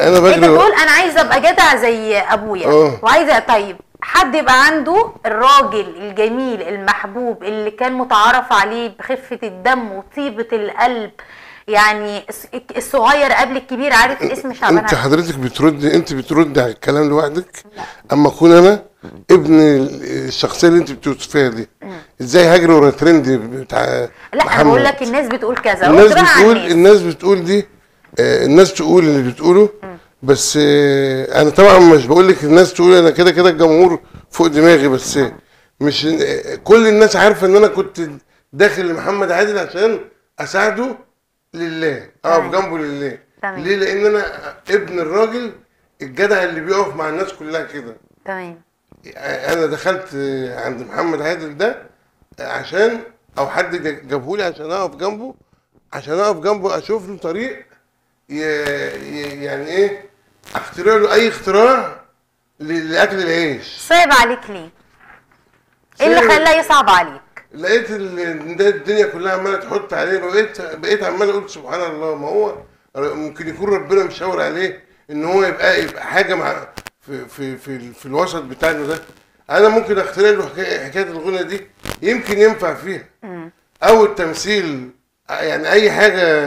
انا انت بجري تقول انا عايزه ابقى جدع زي ابويا اه. وعايزه طيب حد يبقى عنده الراجل الجميل المحبوب اللي كان متعارف عليه بخفه الدم وطيبه القلب يعني الس- الصغير قبل الكبير عارف اسم شعبان انت عبد حضرتك بتردي انت بتردي على الكلام لوحدك اما اكون انا ابن ال- الشخصيه اللي انت بتوصفيها دي ازاي هجري ورا ترند بتاع لا انا محمد؟ بقول لك الناس بتقول كذا الناس رد بقى على بتقول الناس. الناس بتقول دي آه، الناس تقول اللي بتقوله بس آه، انا طبعا مش بقول لك الناس تقول انا كده كده الجمهور فوق دماغي بس آه، مش آه، كل الناس عارفه ان انا كنت داخل لمحمد عادل عشان اساعده لله اقف تمام. جنبه لله تمام. ليه لان انا ابن الراجل الجدع اللي بيقف مع الناس كلها كده تمام انا دخلت عند محمد عادل ده عشان او حد جابهولي عشان اقف جنبه عشان اقف جنبه اشوف له طريق ي... ي... يعني ايه اخترع له اي اختراع ل- لاكل العيش صعب عليك ليه؟ ايه اللي صعب. خلاه يصعب عليك؟ لقيت ال- ده الدنيا كلها عماله تحط عليه بقيت بقيت عمال اقول سبحان الله ما هو ممكن يكون ربنا مشاور عليه ان هو يبقى يبقى حاجه مع في في في, في الوسط بتاعنا ده انا ممكن اخترع له حكايه حكايه الغنى دي يمكن ينفع فيها او التمثيل يعني اي حاجه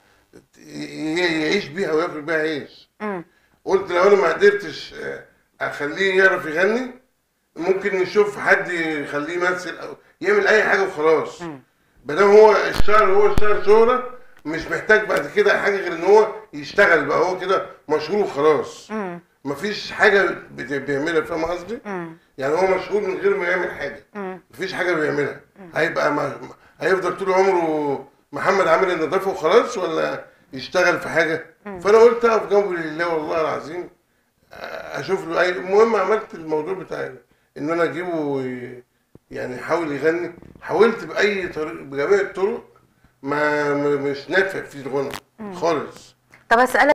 ي- يعيش بيها وياكل بيها عيش مم. قلت لو انا ما قدرتش آه، اخليه يعرف يغني ممكن نشوف حد يخليه يمثل او يعمل اي حاجه وخلاص ما دام هو الشهر هو اشتغل شهره مش محتاج بعد كده حاجه غير ان هو يشتغل بقى هو كده مشهور وخلاص مم. مفيش حاجه بت- بيعملها فاهم قصدي؟ مم. يعني هو مشهور من غير ما يعمل حاجه مم. مفيش حاجه بيعملها هيبقى ما هيفضل طول عمره محمد عامل النظافه وخلاص ولا يشتغل في حاجه فانا قلت اقف جنبه لله والله العظيم اشوف له اي المهم عملت الموضوع بتاع ان انا اجيبه ي- يعني يحاول يغني حاولت باي طريق بجميع الطرق ما م- مش نافع في الغنى خالص طب اسالك